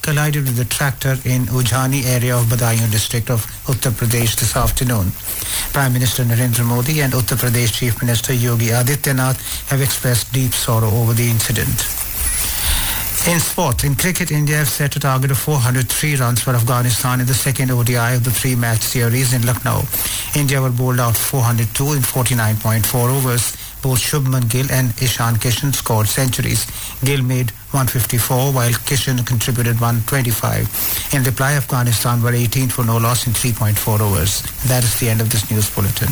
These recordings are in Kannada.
collided with a tractor in Ujjani area of Badaयूं district of Uttar Pradesh this afternoon. Prime Minister Narendra Modi and Uttar Pradesh Chief Minister Yogi Adityanath have expressed deep sorrow over the incident. In sport, in cricket, India have set a target of 403 runs for Afghanistan in the second ODI of the three-match series in Lucknow. India were bowled out 402 in 49.4 overs. Both Shubman Gill and Ishan Kishan scored centuries. Gill made 154 while Kishan contributed 125. In reply, Afghanistan were 18 for no loss in 3.4 overs. That is the end of this news bulletin.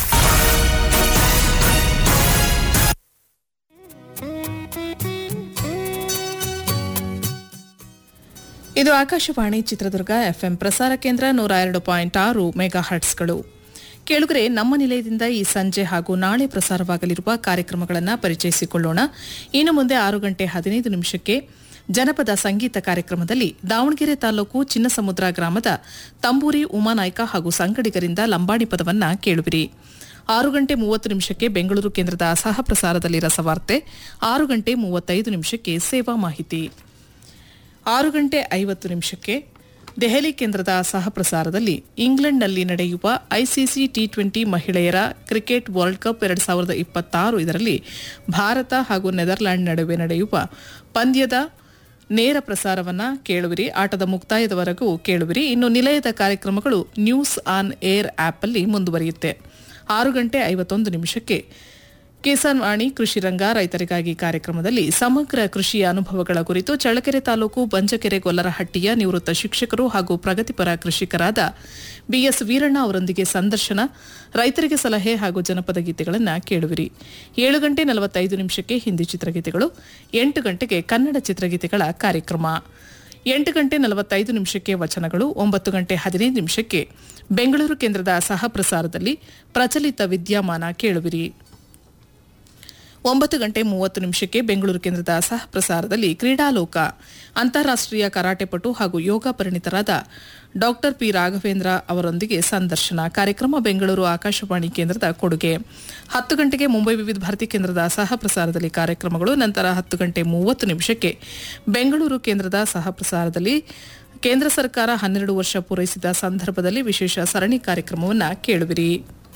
ಇದು ಆಕಾಶವಾಣಿ ಚಿತ್ರದುರ್ಗ ಎಫ್ಎಂ ಪ್ರಸಾರ ಕೇಂದ್ರ ನೂರ ಎರಡು ಪಾಯಿಂಟ್ ಆರು ಮೆಗಾ ಹರ್ಟ್ಸ್ಗಳು ಕೇಳುಗರೆ ನಮ್ಮ ನಿಲಯದಿಂದ ಈ ಸಂಜೆ ಹಾಗೂ ನಾಳೆ ಪ್ರಸಾರವಾಗಲಿರುವ ಕಾರ್ಯಕ್ರಮಗಳನ್ನು ಪರಿಚಯಿಸಿಕೊಳ್ಳೋಣ ಇನ್ನು ಮುಂದೆ ಆರು ಗಂಟೆ ಹದಿನೈದು ನಿಮಿಷಕ್ಕೆ ಜನಪದ ಸಂಗೀತ ಕಾರ್ಯಕ್ರಮದಲ್ಲಿ ದಾವಣಗೆರೆ ತಾಲೂಕು ಚಿನ್ನಸಮುದ್ರ ಗ್ರಾಮದ ತಂಬೂರಿ ಉಮಾನಾಯ್ಕ ಹಾಗೂ ಸಂಗಡಿಗರಿಂದ ಲಂಬಾಣಿ ಪದವನ್ನ ಕೇಳುವಿರಿ ಆರು ಗಂಟೆ ಮೂವತ್ತು ನಿಮಿಷಕ್ಕೆ ಬೆಂಗಳೂರು ಕೇಂದ್ರದ ಸಹ ಪ್ರಸಾರದಲ್ಲಿ ರಸವಾರ್ತೆ ಆರು ಗಂಟೆ ಮೂವತ್ತೈದು ನಿಮಿಷಕ್ಕೆ ಸೇವಾ ಮಾಹಿತಿ ಆರು ಗಂಟೆ ಐವತ್ತು ನಿಮಿಷಕ್ಕೆ ದೆಹಲಿ ಕೇಂದ್ರದ ಸಹ ಪ್ರಸಾರದಲ್ಲಿ ಇಂಗ್ಲೆಂಡ್ನಲ್ಲಿ ನಡೆಯುವ ಐಸಿಸಿ ಟಿ ಟ್ವೆಂಟಿ ಮಹಿಳೆಯರ ಕ್ರಿಕೆಟ್ ವರ್ಲ್ಡ್ ಕಪ್ ಎರಡು ಸಾವಿರದ ಇಪ್ಪತ್ತಾರು ಇದರಲ್ಲಿ ಭಾರತ ಹಾಗೂ ನೆದರ್ಲ್ಯಾಂಡ್ ನಡುವೆ ನಡೆಯುವ ಪಂದ್ಯದ ನೇರ ಪ್ರಸಾರವನ್ನ ಕೇಳುವಿರಿ ಆಟದ ಮುಕ್ತಾಯದವರೆಗೂ ಕೇಳುವಿರಿ ಇನ್ನು ನಿಲಯದ ಕಾರ್ಯಕ್ರಮಗಳು ನ್ಯೂಸ್ ಆನ್ ಏರ್ ಆಪ್ ಅಲ್ಲಿ ಮುಂದುವರಿಯುತ್ತೆ ಆರು ಗಂಟೆ ಐವತ್ತೊಂದು ನಿಮಿಷಕ್ಕೆ ಕಿಸಾನ್ ವಾಣಿ ಕೃಷಿ ರಂಗ ರೈತರಿಗಾಗಿ ಕಾರ್ಯಕ್ರಮದಲ್ಲಿ ಸಮಗ್ರ ಕೃಷಿಯ ಅನುಭವಗಳ ಕುರಿತು ಚಳ್ಳಕೆರೆ ತಾಲೂಕು ಬಂಜಕೆರೆ ಗೊಲ್ಲರಹಟ್ಟಿಯ ನಿವೃತ್ತ ಶಿಕ್ಷಕರು ಹಾಗೂ ಪ್ರಗತಿಪರ ಕೃಷಿಕರಾದ ಬಿಎಸ್ ವೀರಣ್ಣ ಅವರೊಂದಿಗೆ ಸಂದರ್ಶನ ರೈತರಿಗೆ ಸಲಹೆ ಹಾಗೂ ಜನಪದ ಗೀತೆಗಳನ್ನು ಕೇಳುವಿರಿ ಏಳು ಗಂಟೆ ನಲವತ್ತೈದು ನಿಮಿಷಕ್ಕೆ ಹಿಂದಿ ಚಿತ್ರಗೀತೆಗಳು ಎಂಟು ಗಂಟೆಗೆ ಕನ್ನಡ ಚಿತ್ರಗೀತೆಗಳ ಕಾರ್ಯಕ್ರಮ ಎಂಟು ಗಂಟೆ ನಲವತ್ತೈದು ನಿಮಿಷಕ್ಕೆ ವಚನಗಳು ಒಂಬತ್ತು ಗಂಟೆ ಹದಿನೈದು ನಿಮಿಷಕ್ಕೆ ಬೆಂಗಳೂರು ಕೇಂದ್ರದ ಸಹ ಪ್ರಸಾರದಲ್ಲಿ ಪ್ರಚಲಿತ ವಿದ್ಯಮಾನ ಕೇಳುವಿರಿ ಒಂಬತ್ತು ಗಂಟೆ ಮೂವತ್ತು ನಿಮಿಷಕ್ಕೆ ಬೆಂಗಳೂರು ಕೇಂದ್ರದ ಸಹ ಪ್ರಸಾರದಲ್ಲಿ ಕ್ರೀಡಾಲೋಕ ಅಂತಾರಾಷ್ಟೀಯ ಕರಾಟೆಪಟು ಹಾಗೂ ಯೋಗ ಪರಿಣಿತರಾದ ಡಾಕ್ಟರ್ ಪಿ ರಾಘವೇಂದ್ರ ಅವರೊಂದಿಗೆ ಸಂದರ್ಶನ ಕಾರ್ಯಕ್ರಮ ಬೆಂಗಳೂರು ಆಕಾಶವಾಣಿ ಕೇಂದ್ರದ ಕೊಡುಗೆ ಹತ್ತು ಗಂಟೆಗೆ ಮುಂಬೈ ವಿವಿಧ ಭಾರತಿ ಕೇಂದ್ರದ ಸಹ ಪ್ರಸಾರದಲ್ಲಿ ಕಾರ್ಯಕ್ರಮಗಳು ನಂತರ ಹತ್ತು ಗಂಟೆ ಮೂವತ್ತು ನಿಮಿಷಕ್ಕೆ ಬೆಂಗಳೂರು ಕೇಂದ್ರದ ಸಹ ಪ್ರಸಾರದಲ್ಲಿ ಕೇಂದ್ರ ಸರ್ಕಾರ ಹನ್ನೆರಡು ವರ್ಷ ಪೂರೈಸಿದ ಸಂದರ್ಭದಲ್ಲಿ ವಿಶೇಷ ಸರಣಿ ಕಾರ್ಯಕ್ರಮವನ್ನು ಕೇಳುವಿರಿ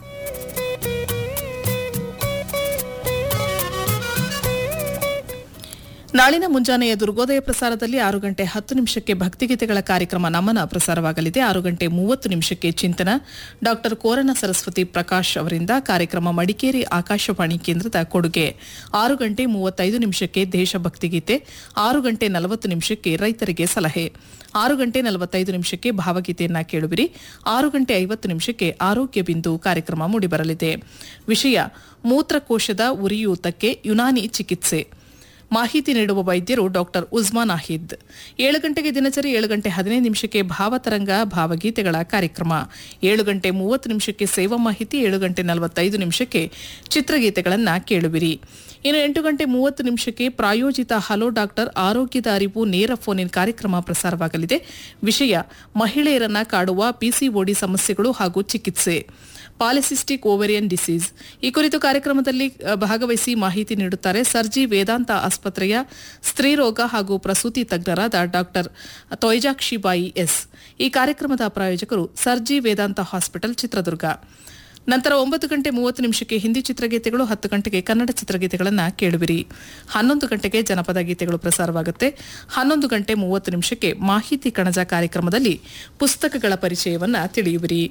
ನಾಳಿನ ಮುಂಜಾನೆಯ ದುರ್ಗೋದಯ ಪ್ರಸಾರದಲ್ಲಿ ಆರು ಗಂಟೆ ಹತ್ತು ನಿಮಿಷಕ್ಕೆ ಭಕ್ತಿಗೀತೆಗಳ ಕಾರ್ಯಕ್ರಮ ನಮನ ಪ್ರಸಾರವಾಗಲಿದೆ ಆರು ಗಂಟೆ ಮೂವತ್ತು ನಿಮಿಷಕ್ಕೆ ಚಿಂತನ ಡಾಕ್ಟರ್ ಕೋರನ ಸರಸ್ವತಿ ಪ್ರಕಾಶ್ ಅವರಿಂದ ಕಾರ್ಯಕ್ರಮ ಮಡಿಕೇರಿ ಆಕಾಶವಾಣಿ ಕೇಂದ್ರದ ಕೊಡುಗೆ ಆರು ಗಂಟೆ ಮೂವತ್ತೈದು ನಿಮಿಷಕ್ಕೆ ದೇಶಭಕ್ತಿ ಗೀತೆ ಆರು ಗಂಟೆ ನಲವತ್ತು ನಿಮಿಷಕ್ಕೆ ರೈತರಿಗೆ ಸಲಹೆ ಆರು ಗಂಟೆ ನಲವತ್ತೈದು ನಿಮಿಷಕ್ಕೆ ಭಾವಗೀತೆಯನ್ನ ಕೇಳುವಿರಿ ಆರು ಗಂಟೆ ಐವತ್ತು ನಿಮಿಷಕ್ಕೆ ಆರೋಗ್ಯ ಬಿಂದು ಕಾರ್ಯಕ್ರಮ ಮೂಡಿಬರಲಿದೆ ವಿಷಯ ಮೂತ್ರಕೋಶದ ಉರಿಯೂತಕ್ಕೆ ಯುನಾನಿ ಚಿಕಿತ್ಸೆ ಮಾಹಿತಿ ನೀಡುವ ವೈದ್ಯರು ಡಾಕ್ಟರ್ ಉಜ್ಮಾನ್ ಆಹಿದ್ ಏಳು ಗಂಟೆಗೆ ದಿನಚರಿ ಏಳು ಗಂಟೆ ಹದಿನೈದು ನಿಮಿಷಕ್ಕೆ ಭಾವತರಂಗ ಭಾವಗೀತೆಗಳ ಕಾರ್ಯಕ್ರಮ ಏಳು ಗಂಟೆ ಮೂವತ್ತು ನಿಮಿಷಕ್ಕೆ ಸೇವಾ ಮಾಹಿತಿ ಏಳು ಗಂಟೆ ನಲವತ್ತೈದು ನಿಮಿಷಕ್ಕೆ ಚಿತ್ರಗೀತೆಗಳನ್ನು ಕೇಳುವಿರಿ ಇನ್ನು ಎಂಟು ಗಂಟೆ ಮೂವತ್ತು ನಿಮಿಷಕ್ಕೆ ಪ್ರಾಯೋಜಿತ ಹಲೋ ಡಾಕ್ಟರ್ ಆರೋಗ್ಯದ ಅರಿವು ನೇರ ಫೋನ್ ಇನ್ ಕಾರ್ಯಕ್ರಮ ಪ್ರಸಾರವಾಗಲಿದೆ ವಿಷಯ ಮಹಿಳೆಯರನ್ನ ಕಾಡುವ ಪಿಸಿಒಡಿ ಸಮಸ್ಯೆಗಳು ಹಾಗೂ ಚಿಕಿತ್ಸೆ ಪಾಲಿಸಿಸ್ಟಿಕ್ ಓವೆರಿಯನ್ ಡಿಸೀಸ್ ಈ ಕುರಿತು ಕಾರ್ಯಕ್ರಮದಲ್ಲಿ ಅ, ಭಾಗವಹಿಸಿ ಮಾಹಿತಿ ನೀಡುತ್ತಾರೆ ಸರ್ಜಿ ವೇದಾಂತ ಆಸ್ಪತ್ರೆಯ ಸ್ತ್ರೀರೋಗ ಹಾಗೂ ಪ್ರಸೂತಿ ತಜ್ಞರಾದ ಡಾಕ್ಟರ್ ತೊಯ್ಜಾಕ್ಷಿಬಾಯಿ ಎಸ್ ಈ ಕಾರ್ಯಕ್ರಮದ ಪ್ರಾಯೋಜಕರು ಸರ್ಜಿ ವೇದಾಂತ ಹಾಸ್ಪಿಟಲ್ ಚಿತ್ರದುರ್ಗ ನಂತರ ಒಂಬತ್ತು ಗಂಟೆ ಮೂವತ್ತು ನಿಮಿಷಕ್ಕೆ ಹಿಂದಿ ಚಿತ್ರಗೀತೆಗಳು ಹತ್ತು ಗಂಟೆಗೆ ಕನ್ನಡ ಚಿತ್ರಗೀತೆಗಳನ್ನು ಕೇಳುವಿರಿ ಹನ್ನೊಂದು ಗಂಟೆಗೆ ಜನಪದ ಗೀತೆಗಳು ಪ್ರಸಾರವಾಗುತ್ತೆ ಹನ್ನೊಂದು ಗಂಟೆ ಮೂವತ್ತು ನಿಮಿಷಕ್ಕೆ ಮಾಹಿತಿ ಕಣಜ ಕಾರ್ಯಕ್ರಮದಲ್ಲಿ ಪುಸ್ತಕಗಳ ಪರಿಚಯವನ್ನ ತಿಳಿಯುವಿರಿ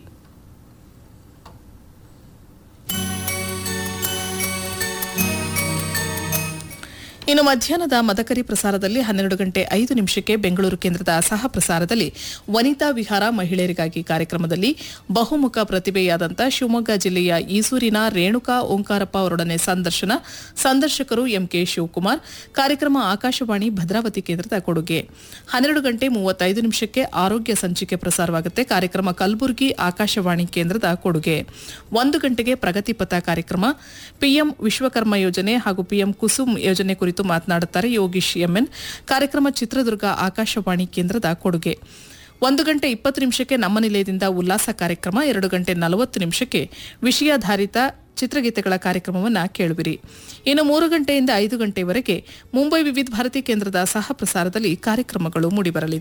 ಇನ್ನು ಮಧ್ಯಾಹ್ನದ ಮದಕರಿ ಪ್ರಸಾರದಲ್ಲಿ ಹನ್ನೆರಡು ಗಂಟೆ ಐದು ನಿಮಿಷಕ್ಕೆ ಬೆಂಗಳೂರು ಕೇಂದ್ರದ ಸಹ ಪ್ರಸಾರದಲ್ಲಿ ವನಿತಾ ವಿಹಾರ ಮಹಿಳೆಯರಿಗಾಗಿ ಕಾರ್ಯಕ್ರಮದಲ್ಲಿ ಬಹುಮುಖ ಪ್ರತಿಭೆಯಾದಂಥ ಶಿವಮೊಗ್ಗ ಜಿಲ್ಲೆಯ ಈಸೂರಿನ ರೇಣುಕಾ ಓಂಕಾರಪ್ಪ ಅವರೊಡನೆ ಸಂದರ್ಶನ ಸಂದರ್ಶಕರು ಎಂಕೆ ಶಿವಕುಮಾರ್ ಕಾರ್ಯಕ್ರಮ ಆಕಾಶವಾಣಿ ಭದ್ರಾವತಿ ಕೇಂದ್ರದ ಕೊಡುಗೆ ಹನ್ನೆರಡು ಗಂಟೆ ಮೂವತ್ತೈದು ನಿಮಿಷಕ್ಕೆ ಆರೋಗ್ಯ ಸಂಚಿಕೆ ಪ್ರಸಾರವಾಗುತ್ತೆ ಕಾರ್ಯಕ್ರಮ ಕಲಬುರಗಿ ಆಕಾಶವಾಣಿ ಕೇಂದ್ರದ ಕೊಡುಗೆ ಒಂದು ಗಂಟೆಗೆ ಪ್ರಗತಿಪಥ ಕಾರ್ಯಕ್ರಮ ಪಿಎಂ ವಿಶ್ವಕರ್ಮ ಯೋಜನೆ ಹಾಗೂ ಪಿಎಂ ಕುಸುಮ್ ಯೋಜನೆ ಕುರಿತು ಮಾತನಾಡುತ್ತಾರೆ ಯೋಗೀಶ್ ಎಂಎನ್ ಕಾರ್ಯಕ್ರಮ ಚಿತ್ರದುರ್ಗ ಆಕಾಶವಾಣಿ ಕೇಂದ್ರದ ಕೊಡುಗೆ ಒಂದು ಗಂಟೆ ಇಪ್ಪತ್ತು ನಿಮಿಷಕ್ಕೆ ನಮ್ಮ ನಿಲಯದಿಂದ ಉಲ್ಲಾಸ ಕಾರ್ಯಕ್ರಮ ಎರಡು ಗಂಟೆ ನಲವತ್ತು ನಿಮಿಷಕ್ಕೆ ವಿಷಯಾಧಾರಿತ ಚಿತ್ರಗೀತೆಗಳ ಕಾರ್ಯಕ್ರಮವನ್ನು ಕೇಳುವಿರಿ ಇನ್ನು ಮೂರು ಗಂಟೆಯಿಂದ ಐದು ಗಂಟೆಯವರೆಗೆ ಮುಂಬೈ ವಿವಿಧ ಭಾರತಿ ಕೇಂದ್ರದ ಸಹ ಪ್ರಸಾರದಲ್ಲಿ ಕಾರ್ಯಕ್ರಮಗಳು ಮೂಡಿಬರಲಿದೆ